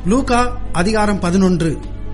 Luca அதிகாரம் பதினொன்று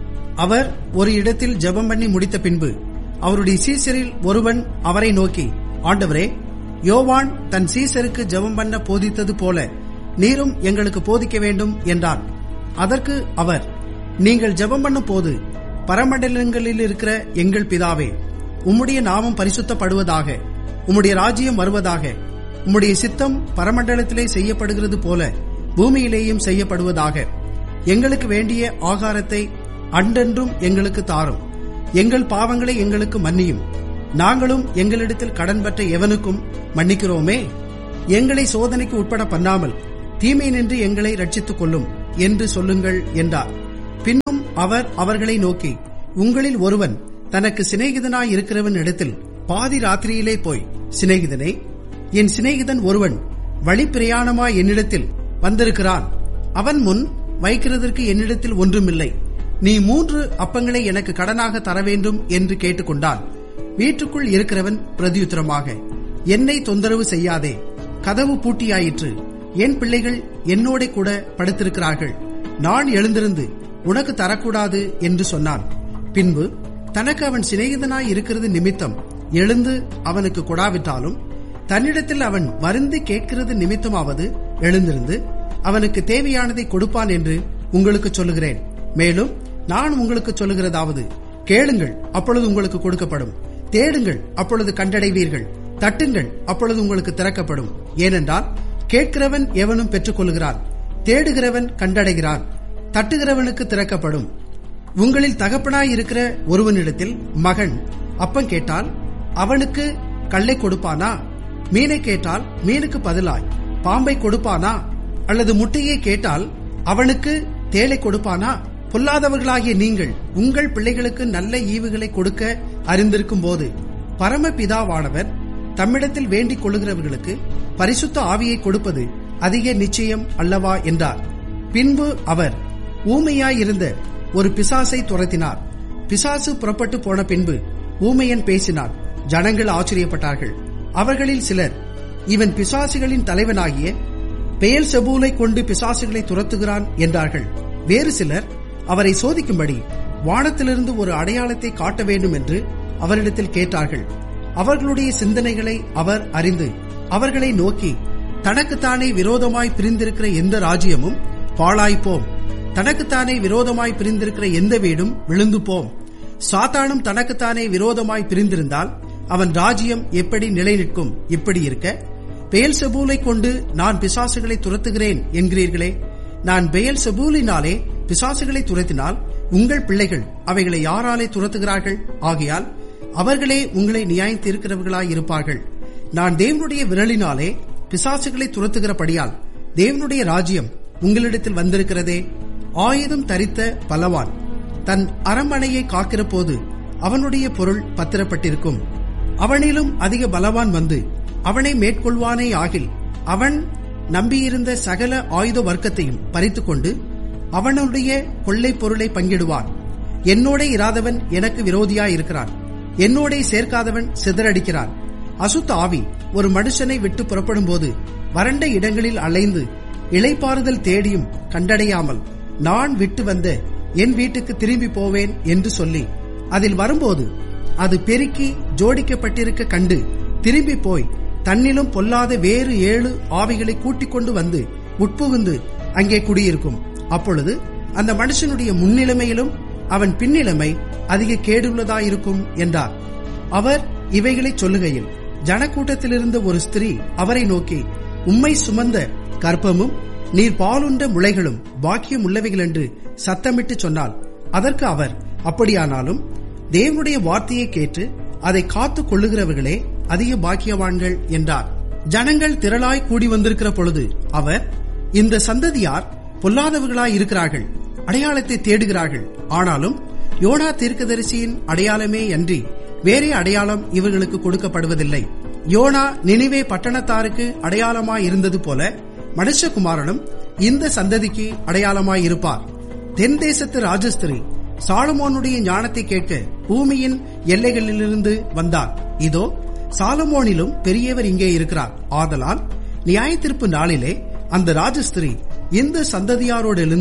அவர் ஒரு இடத்தில் ஜெபம் பண்ணி முடித்த பின்பு அவருடைய சீசரில் ஒருவன் அவரை நோக்கி ஆண்டவரே யோவான் தன் சீசருக்கு ஜெபம் பண்ண போதித்தது போல நீரும் எங்களுக்கு போதிக்க வேண்டும் என்றான் அதற்கு அவர் நீங்கள் ஜெபம் பண்ணும் போது பரமண்டலங்களில் இருக்கிற எங்கள் பிதாவே உம்முடைய நாமம் பரிசுத்தப்படுவதாக உம்முடைய ராஜ்யம் வருவதாக உம்முடைய சித்தம் பரமண்டலத்திலே செய்யப்படுகிறது போல பூமியிலேயும் செய்யப்படுவதாக எங்களுக்கு வேண்டிய ஆகாரத்தை அன்றென்றும் எங்களுக்கு தாரும் எங்கள் பாவங்களை எங்களுக்கு மன்னியும் நாங்களும் எங்களிடத்தில் கடன் பற்ற எவனுக்கும் மன்னிக்கிறோமே எங்களை சோதனைக்கு உட்பட பண்ணாமல் தீமை நின்று எங்களை ரட்சித்துக் கொள்ளும் என்று சொல்லுங்கள் என்றார் பின்னும் அவர் அவர்களை நோக்கி உங்களில் ஒருவன் தனக்கு சிநேகிதனாய் இருக்கிறவன் இடத்தில் பாதி ராத்திரியிலே போய் சிநேகிதனே என் சிநேகிதன் ஒருவன் வழிப்பிரயாணமாய் என்னிடத்தில் வந்திருக்கிறான் அவன் முன் வைக்கிறதற்கு என்னிடத்தில் ஒன்றுமில்லை நீ மூன்று அப்பங்களை எனக்கு கடனாக தர வேண்டும் என்று கேட்டுக்கொண்டான் வீட்டுக்குள் இருக்கிறவன் பிரதியுத்தரமாக என்னை தொந்தரவு செய்யாதே கதவு பூட்டியாயிற்று என் பிள்ளைகள் என்னோட கூட படுத்திருக்கிறார்கள் நான் எழுந்திருந்து உனக்கு தரக்கூடாது என்று சொன்னான் பின்பு தனக்கு அவன் சிநேகிதனாய் இருக்கிறது நிமித்தம் எழுந்து அவனுக்கு கொடாவிட்டாலும் தன்னிடத்தில் அவன் வருந்தி கேட்கிறது நிமித்தமாவது எழுந்திருந்து அவனுக்கு தேவையானதை கொடுப்பான் என்று உங்களுக்கு சொல்லுகிறேன் மேலும் நான் உங்களுக்கு சொல்லுகிறதாவது கேளுங்கள் அப்பொழுது உங்களுக்கு கொடுக்கப்படும் தேடுங்கள் அப்பொழுது கண்டடைவீர்கள் தட்டுங்கள் அப்பொழுது உங்களுக்கு திறக்கப்படும் ஏனென்றால் கேட்கிறவன் எவனும் பெற்றுக்கொள்கிறான் தேடுகிறவன் கண்டடைகிறான் தட்டுகிறவனுக்கு திறக்கப்படும் உங்களில் தகப்பனாய் இருக்கிற ஒருவனிடத்தில் மகன் அப்பம் கேட்டால் அவனுக்கு கல்லை கொடுப்பானா மீனை கேட்டால் மீனுக்கு பதிலாய் பாம்பை கொடுப்பானா அல்லது முட்டையை கேட்டால் அவனுக்கு தேளை கொடுப்பானா பொல்லாதவர்களாகிய நீங்கள் உங்கள் பிள்ளைகளுக்கு நல்ல ஈவுகளை கொடுக்க அறிந்திருக்கும் போது பரமபிதாவானவர் தம்மிடத்தில் வேண்டிக் கொள்ளுகிறவர்களுக்கு பரிசுத்த ஆவியை கொடுப்பது அதிக நிச்சயம் அல்லவா என்றார் பின்பு அவர் ஊமையாயிருந்த ஒரு பிசாசை துரத்தினார் பிசாசு புறப்பட்டு போன பின்பு ஊமையன் பேசினான் ஜனங்கள் ஆச்சரியப்பட்டார்கள் அவர்களில் சிலர் இவன் பிசாசுகளின் தலைவனாகிய பெயல் செபூலை கொண்டு பிசாசுகளை துரத்துகிறான் என்றார்கள் வேறு சிலர் அவரை சோதிக்கும்படி வானத்திலிருந்து ஒரு அடையாளத்தை காட்ட வேண்டும் என்று அவரிடத்தில் கேட்டார்கள் அவர்களுடைய சிந்தனைகளை அவர் அறிந்து அவர்களை நோக்கி தனக்குத்தானே விரோதமாய் பிரிந்திருக்கிற எந்த ராஜ்யமும் பாழாய்ப்போம் தனக்குத்தானே விரோதமாய் பிரிந்திருக்கிற எந்த வீடும் விழுந்து போம் சாத்தானும் தனக்குத்தானே விரோதமாய் பிரிந்திருந்தால் அவன் ராஜ்யம் எப்படி நிலை நிற்கும் இப்படி இருக்க பெயல் செபூலை கொண்டு நான் பிசாசுகளை துரத்துகிறேன் என்கிறீர்களே நான் பெயல் செபூலினாலே பிசாசுகளை துரத்தினால் உங்கள் பிள்ளைகள் அவைகளை யாராலே துரத்துகிறார்கள் ஆகையால் அவர்களே உங்களை நியாயம் இருக்கிறவர்களாய் இருப்பார்கள் நான் தேவனுடைய விரலினாலே பிசாசுகளை துரத்துகிறபடியால் தேவனுடைய ராஜ்யம் உங்களிடத்தில் வந்திருக்கிறதே ஆயுதம் தரித்த பலவான் தன் அரண்மனையை காக்கிற போது அவனுடைய பொருள் பத்திரப்பட்டிருக்கும் அவனிலும் அதிக பலவான் வந்து அவனை மேற்கொள்வானே ஆகில் அவன் நம்பியிருந்த சகல ஆயுத வர்க்கத்தையும் பறித்துக்கொண்டு அவனுடைய கொள்ளை பொருளை பங்கிடுவான் என்னோட இராதவன் எனக்கு விரோதியாயிருக்கிறான் என்னோட சேர்க்காதவன் சிதறடிக்கிறான் அசுத்த ஆவி ஒரு மனுஷனை விட்டு புறப்படும் போது வறண்ட இடங்களில் அலைந்து இளைப்பாறுதல் தேடியும் கண்டடையாமல் நான் விட்டு வந்த என் வீட்டுக்கு திரும்பி போவேன் என்று சொல்லி அதில் வரும்போது அது பெருக்கி ஜோடிக்கப்பட்டிருக்க கண்டு திரும்பி போய் தன்னிலும் பொல்லாத வேறு ஏழு ஆவிகளை கூட்டிக் கொண்டு வந்து உட்புகுந்து அங்கே குடியிருக்கும் அப்பொழுது அந்த மனுஷனுடைய முன்னிலைமையிலும் அவன் பின்னிலைமை அதிக கேடுள்ளதாயிருக்கும் என்றார் அவர் இவைகளை சொல்லுகையில் ஜனக்கூட்டத்திலிருந்த ஒரு ஸ்திரீ அவரை நோக்கி உம்மை சுமந்த கற்பமும் நீர் பாலுண்ட முளைகளும் பாக்கியம் உள்ளவைகள் என்று சத்தமிட்டு சொன்னாள் அதற்கு அவர் அப்படியானாலும் தேவனுடைய வார்த்தையை கேட்டு அதை காத்து கொள்ளுகிறவர்களே அதிக பாக்கியவான்கள் என்றார் ஜனங்கள் திரளாய் கூடி வந்திருக்கிற பொழுது அவர் இந்த சந்ததியார் பொல்லாதவர்களாய் இருக்கிறார்கள் அடையாளத்தை தேடுகிறார்கள் ஆனாலும் யோனா தீர்க்கதரிசியின் அடையாளமே அன்றி வேறே அடையாளம் இவர்களுக்கு கொடுக்கப்படுவதில்லை யோனா நினைவே பட்டணத்தாருக்கு அடையாளமாய் இருந்தது போல மனுஷகுமாரனும் இந்த சந்ததிக்கு அடையாளமாய் இருப்பார் தென் தேசத்து ராஜஸ்திரி சாலமோனுடைய ஞானத்தை கேட்க பூமியின் எல்லைகளிலிருந்து வந்தார் இதோ சாலமோனிலும் பெரியவர் இங்கே இருக்கிறார் ஆதலால் நியாயத்திருப்பு நாளிலே அந்த ராஜஸ்திரி இந்த சந்ததியாரோடு எழுந்து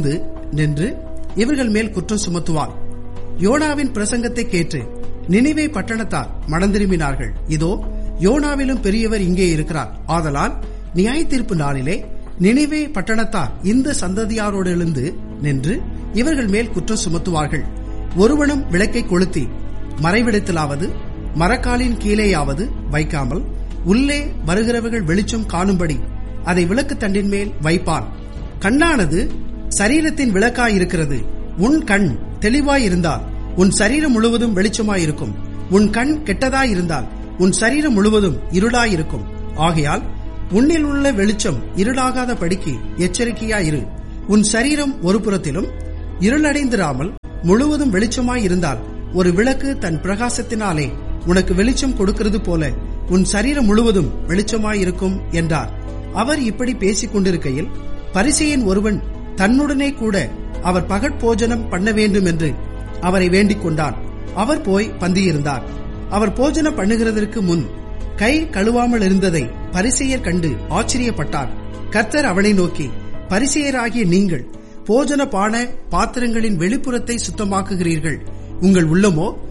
நின்று இவர்கள் மேல் குற்றம் சுமத்துவார் யோனாவின் பிரசங்கத்தை கேட்டு நினைவே பட்டணத்தார் மனம் திரும்பினார்கள் இதோ யோனாவிலும் பெரியவர் இங்கே இருக்கிறார் ஆதலால் நியாய தீர்ப்பு நாளிலே நினைவே பட்டணத்தார் இந்த சந்ததியாரோடு எழுந்து நின்று இவர்கள் மேல் குற்றம் சுமத்துவார்கள் ஒருவனும் விளக்கை கொளுத்தி மறைவிடத்திலாவது மரக்காலின் கீழேயாவது வைக்காமல் உள்ளே வருகிறவர்கள் வெளிச்சம் காணும்படி அதை விளக்கு தண்டின் மேல் வைப்பான் கண்ணானது சரீரத்தின் விளக்காயிருக்கிறது உன் கண் தெளிவாயிருந்தால் உன் சரீரம் முழுவதும் வெளிச்சமாயிருக்கும் உன் கண் கெட்டதாயிருந்தால் உன் சரீரம் முழுவதும் இருளாயிருக்கும் ஆகையால் உன்னில் உள்ள வெளிச்சம் இருளாகாத படிக்கு எச்சரிக்கையாயிரு உன் சரீரம் ஒரு புறத்திலும் இருளடைந்திராமல் முழுவதும் வெளிச்சமாயிருந்தால் ஒரு விளக்கு தன் பிரகாசத்தினாலே உனக்கு வெளிச்சம் கொடுக்கிறது போல உன் சரீரம் முழுவதும் வெளிச்சமாயிருக்கும் என்றார் அவர் இப்படி பேசிக் கொண்டிருக்கையில் பரிசையின் ஒருவன் தன்னுடனே கூட அவர் பகற்போஜனம் பண்ண வேண்டும் என்று அவரை வேண்டிக் கொண்டான் அவர் போய் பந்தியிருந்தார் அவர் போஜனம் பண்ணுகிறதற்கு முன் கை கழுவாமல் இருந்ததை பரிசெயர் கண்டு ஆச்சரியப்பட்டார் கர்த்தர் அவனை நோக்கி பரிசெயராகிய நீங்கள் போஜன பான பாத்திரங்களின் வெளிப்புறத்தை சுத்தமாக்குகிறீர்கள் உங்கள் உள்ளமோ